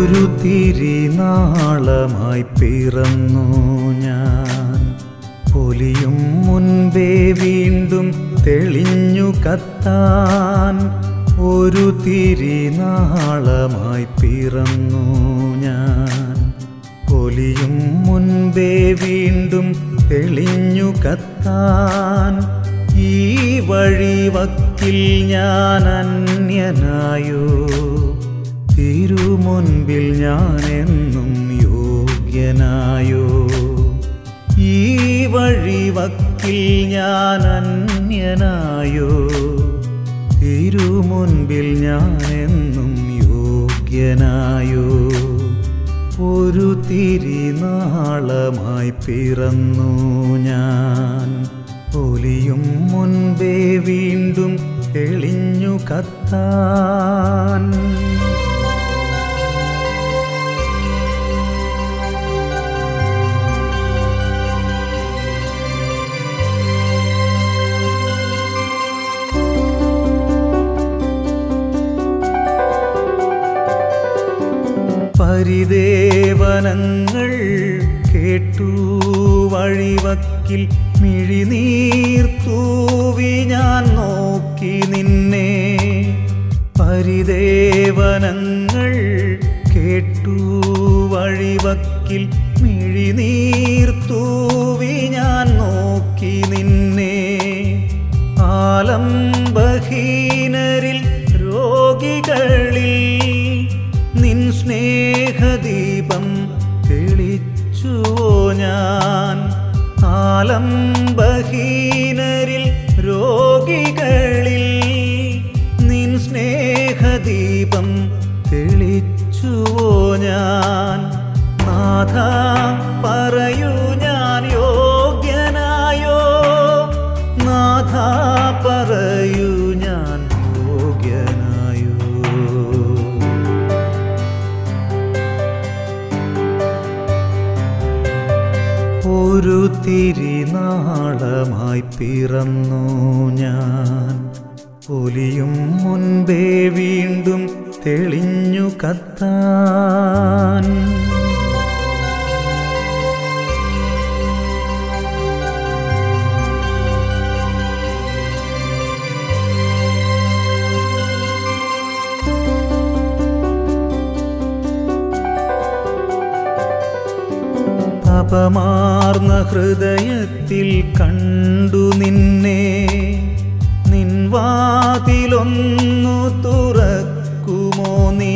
ഒരു തിരിനാളമായി പിറന്നു ഞാൻ പൊലിയും മുൻപേ വീണ്ടും തെളിഞ്ഞു കത്താൻ ഒരു തിരിനാളമായി പിറന്നു ഞാൻ പൊലിയും മുൻപേ വീണ്ടും തെളിഞ്ഞു കത്താൻ ഈ വഴിവക്കിൽ ഞാൻ അന്യനായോ തിരുമുൻപിൽ ഞാൻ എന്നും യോഗ്യനായോ ഈ വഴിവക്കിൽ ഞാൻ അന്യനായോ തിരുമുൻപിൽ ഞാൻ എന്നും യോഗ്യനായോ ഒരു തിരിനാളമായി പിറന്നു ഞാൻ ഒലിയും മുൻപേ വീണ്ടും തെളിഞ്ഞു കത്താൻ പരിദേവനങ്ങൾ കേട്ടു വഴിവക്കിൽ മിഴിനീർ തൂവി ഞാൻ നോക്കി നിന്നെ പരിദേവനങ്ങൾ കേട്ടു വഴിവക്കിൽ മിഴിനീർ തൂവി ഞാൻ നോക്കി നിന്നെ ആലംബഹീനരിൽ രോഗികളിൽ നിൻ സ്നേഹദീപം തെളിച്ചുവോ ഞാൻ ആലംബഹീനരിൽ രോഗികളിൽ നിൻ സ്നേഹദീപം തെളിച്ചുവോ ഞാൻ നാഥ പറയൂ ഞാൻ യോഗ്യനായോ നാഥ പറയൂ ഞാൻ യോഗ്യനായോ ഒരു തിരിനാളമായി പിറന്നു ഞാൻ ഒലിയും മുൻപേ വീണ്ടും തെളിഞ്ഞു കത്താൻ തപമാർന്ന ഹൃദയത്തിൽ കണ്ടു നിന്നെ നിൻ വാതിലൊന്നു തുറക്കുമോ നീ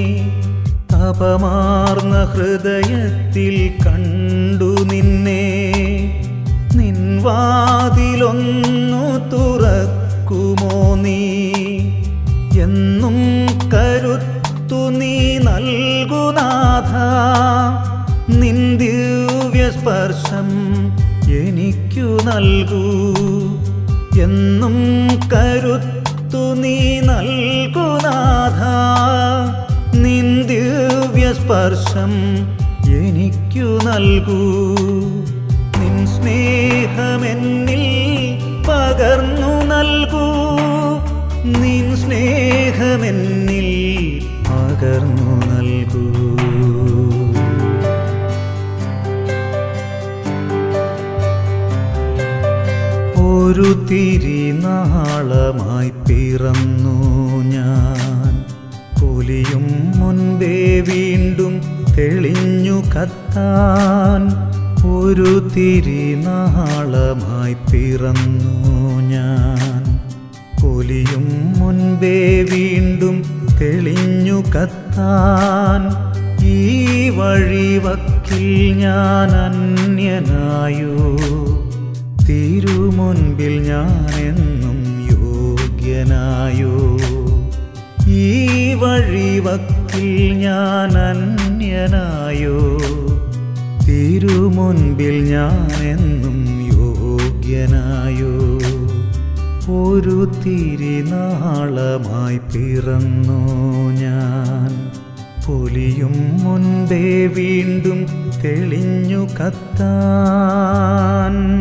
തപമാർന്ന ഹൃദയത്തിൽ കണ്ടു നിന്നെ നിൻ വാതിലൊന്നു തുറക്കുമോ നീ എന്നും കരുത്തു നീ നൽകുനാഥ നിൻ ദിവ്യസ്പർശം എനിക്കു നൽകൂ എന്നും കരുത്തു നീ നൽകുനാഥ നിൻ ദിവ്യസ്പർശം എനിക്കു നൽകൂ നിൻ സ്നേഹമെന്നിൽ പകർന്നു നൽകൂ നിൻ സ്നേഹമെന്നിൽ പകർന്നു നൽകൂ ഒരു തിരിനാളമായി പിറന്നു ഞാൻ പൊലിയും മുൻപേ വീണ്ടും തെളിഞ്ഞു കത്താൻ ഒരു തിരിനാളമായി പിറന്നു ഞാൻ പൊലിയും മുൻപേ വീണ്ടും തെളിഞ്ഞു കത്താൻ ഈ വഴിവക്കിൽ ഞാൻ അന്യനായോ തിരുമുൻപിൽ ഞാൻ എന്നും യോഗ്യനായോ ഈ വഴിവക്കിൽ ഞാൻ അന്യനായോ തിരുമുൻപിൽ ഞാൻ എന്നും യോഗ്യനായോ ഒരു തിരിനാളമായി പിറന്നു ഞാൻ പൊലിയും മുൻപേ വീണ്ടും തെളിഞ്ഞു കത്താൻ